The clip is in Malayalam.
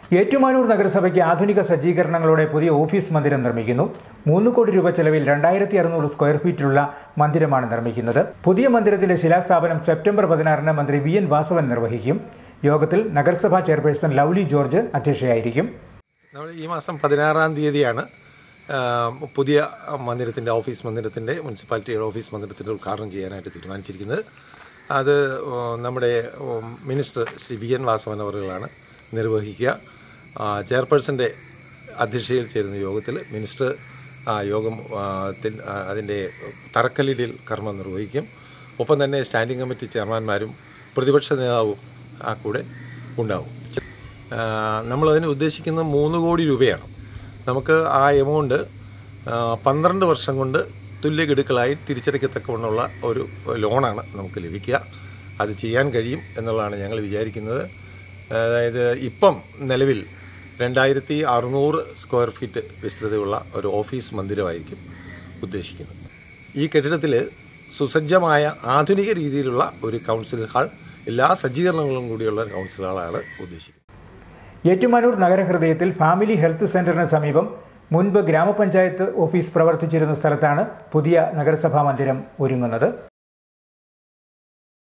ഏറ്റുമാനൂർ നഗരസഭയ്ക്ക് ആധുനിക സജ്ജീകരണങ്ങളോടെ പുതിയ ഓഫീസ് മന്ദിരം നിർമ്മിക്കുന്നു മൂന്ന് കോടി രൂപ ചെലവിൽ രണ്ടായിരത്തി അറുന്നൂറ് സ്ക്വയർ ഫീറ്റിലുള്ള മന്ദിരമാണ് നിർമ്മിക്കുന്നത് പുതിയ മന്ദിരത്തിന്റെ ശിലാസ്ഥാപനം സെപ്റ്റംബർ പതിനാറിന് മന്ത്രി വി എൻ വാസവൻ നിർവഹിക്കും യോഗത്തിൽ നഗരസഭാ ചെയർപേഴ്സൺ ലൗലി ജോർജ് അധ്യക്ഷയായിരിക്കും നമ്മൾ ഈ മാസം പതിനാറാം തീയതിയാണ് ആ, പുതിയ മന്ദിരത്തിൻ്റെ ഓഫീസ് മന്ദിരത്തിൻ്റെ മുനിസിപ്പാലിറ്റിയുടെ ഓഫീസ് മന്ദിരത്തിൻ്റെ ഉദ്ഘാടനം ചെയ്യാനായിട്ട് തീരുമാനിച്ചിരിക്കുന്നത് അത് ഓ, നമ്മുടെ ഓ, minister Shri V N Vasavan അവറുകളാണ് നിർവഹിക്കുക ആ, ചെയർപേഴ്സൻ്റെ അധ്യക്ഷതയിൽ ചേരുന്ന യോഗത്തിൽ മിനിസ്റ്റർ ആ യോഗം ആ, ത്തിൽ- ആ, അതിൻ്റെ തറക്കല്ലിടൽ കർമ്മം നിർവഹിക്കും ഒപ്പം തന്നെ സ്റ്റാൻഡിംഗ് കമ്മിറ്റി ചെയർമാൻമാരും പ്രതിപക്ഷ നേതാവും ആ കൂടെ ഉണ്ടാവും ആ, നമ്മളതിന് ഉദ്ദേശിക്കുന്നത് മൂന്ന് കോടി രൂപയാണ് നമുക്ക് ആ എമൗണ്ട് ആ, പന്ത്രണ്ട് വർഷം കൊണ്ട് തുല്യഗഡുക്കളായി തിരിച്ചടയ്ക്കത്തക്കവണ്ണമുള്ള ഒരു ലോണാണ് നമുക്ക് ലഭിക്കുക അത് ചെയ്യാൻ കഴിയും എന്നുള്ളതാണ് ഞങ്ങൾ വിചാരിക്കുന്നത് അതായത് ഇപ്പം നിലവിൽ രണ്ടായിരത്തി അറുന്നൂറ് സ്ക്വയർ ഫീറ്റ് വിസ്തൃതയുള്ള ഒരു ഓഫീസ് മന്ദിരമായിരിക്കും ഉദ്ദേശിക്കുന്നത് ഈ കെട്ടിടത്തിൽ സുസജ്ജമായ ആധുനിക രീതിയിലുള്ള ഒരു കൗൺസിൽ ഹാൾ എല്ലാ സജ്ജീകരണങ്ങളും കൂടിയുള്ള ഒരു കൗൺസിൽ ഹാളാണ് ഉദ്ദേശിക്കുന്നത് ഏറ്റുമാനൂർ നഗരഹൃദയത്തിൽ ഫാമിലി ഹെൽത്ത് സെന്ററിന് സമീപം മുൻപ് ഗ്രാമപഞ്ചായത്ത് ഓഫീസ് പ്രവർത്തിച്ചിരുന്ന സ്ഥലത്താണ് പുതിയ നഗരസഭാ മന്ദിരം ഒരുങ്ങുന്നത്